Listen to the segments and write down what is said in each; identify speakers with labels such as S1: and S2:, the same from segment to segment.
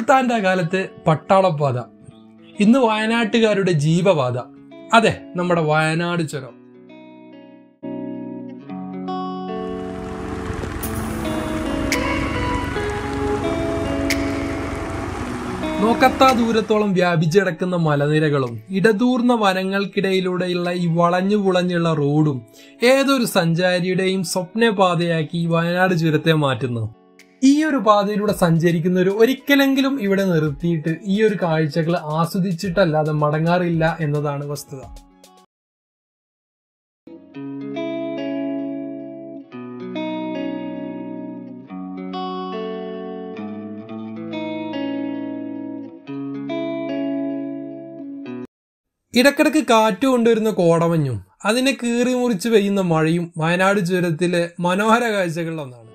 S1: സുൽത്താന്റെ കാലത്ത് പട്ടാളപ്പാത ഇന്ന് വയനാട്ടുകാരുടെ ജീവപാത അതെ നമ്മുടെ വയനാട് ചുരം നോക്കത്താ ദൂരത്തോളം വ്യാപിച്ചിടക്കുന്ന മലനിരകളും ഇടതൂർന്ന വനങ്ങൾക്കിടയിലൂടെയുള്ള ഈ വളഞ്ഞു പുളഞ്ഞുള്ള റോഡും ഏതൊരു സഞ്ചാരിയുടെയും സ്വപ്നപാതയാക്കി ഈ വയനാട് ചുരത്തെ മാറ്റുന്നു ഈ ഒരു പാതയിലൂടെ സഞ്ചരിക്കുന്നവർ ഒരിക്കലെങ്കിലും ഇവിടെ നിർത്തിയിട്ട് ഈ ഒരു കാഴ്ചകൾ ആസ്വദിച്ചിട്ടല്ലാതെ മടങ്ങാറില്ല എന്നതാണ് വസ്തുത ഇടക്കിടക്ക് കാറ്റ് കൊണ്ടുവരുന്ന കോടമഞ്ഞും അതിനെ കീറി മുറിച്ച് പെയ്യുന്ന മഴയും വയനാട് ചുരത്തിലെ മനോഹര കാഴ്ചകളിലൊന്നാണ്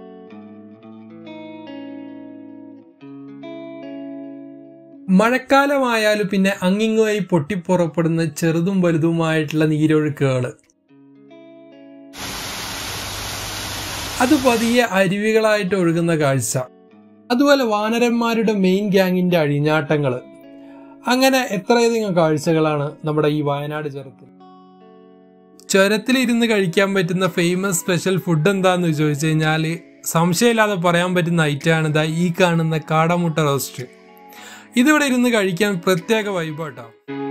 S1: മഴക്കാലമായാലും പിന്നെ അങ്ങിങ്ങുമായി പൊട്ടിപ്പുറപ്പെടുന്ന ചെറുതും വലുതുമായിട്ടുള്ള നീരൊഴുക്കുകള് അത് പതിയെ അരുവികളായിട്ട് ഒഴുകുന്ന കാഴ്ച അതുപോലെ വാനരന്മാരുടെ മെയിൻ ഗ്യാങ്ങിന്റെ അഴിഞ്ഞാട്ടങ്ങള് അങ്ങനെ എത്രയധികം കാഴ്ചകളാണ് നമ്മുടെ ഈ വയനാട് ചുരത്തിൽ ചുരത്തിലിരുന്ന് കഴിക്കാൻ പറ്റുന്ന ഫേമസ് സ്പെഷ്യൽ ഫുഡ് എന്താന്ന് ചോദിച്ചു കഴിഞ്ഞാൽ സംശയമില്ലാതെ പറയാൻ പറ്റുന്ന ഐറ്റമാണ് ഇതാ ഈ കാണുന്ന കാടമുട്ട റോസ്റ്റ് ഇതിവിടെ ഇരുന്ന് കഴിക്കാൻ പ്രത്യേക വൈബാട്ടോ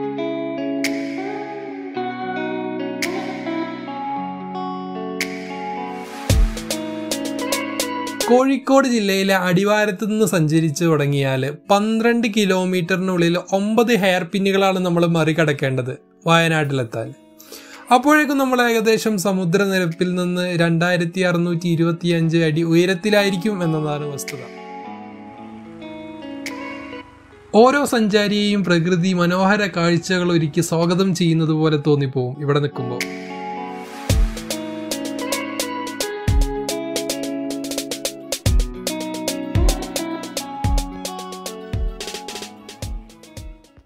S1: കോഴിക്കോട് ജില്ലയിലെ അടിവാരത്ത് നിന്ന് സഞ്ചരിച്ചു തുടങ്ങിയാൽ പന്ത്രണ്ട് കിലോമീറ്ററിനുള്ളിൽ ഒമ്പത് ഹെയർ പിന്നുകളാണ് നമ്മൾ മറികടക്കേണ്ടത് വയനാട്ടിലെത്താൻ അപ്പോഴേക്കും നമ്മൾ ഏകദേശം സമുദ്രനിരപ്പിൽ നിന്ന് രണ്ടായിരത്തി അറുന്നൂറ്റി ഇരുപത്തി അഞ്ച് അടി ഉയരത്തിലായിരിക്കും എന്നതാണ് വസ്തുത ഓരോ സഞ്ചാരിയെയും പ്രകൃതി മനോഹര കാഴ്ചകൾ ഒരുക്കി സ്വാഗതം ചെയ്യുന്നത് പോലെ തോന്നിപ്പോവും ഇവിടെ നിൽക്കുമ്പോൾ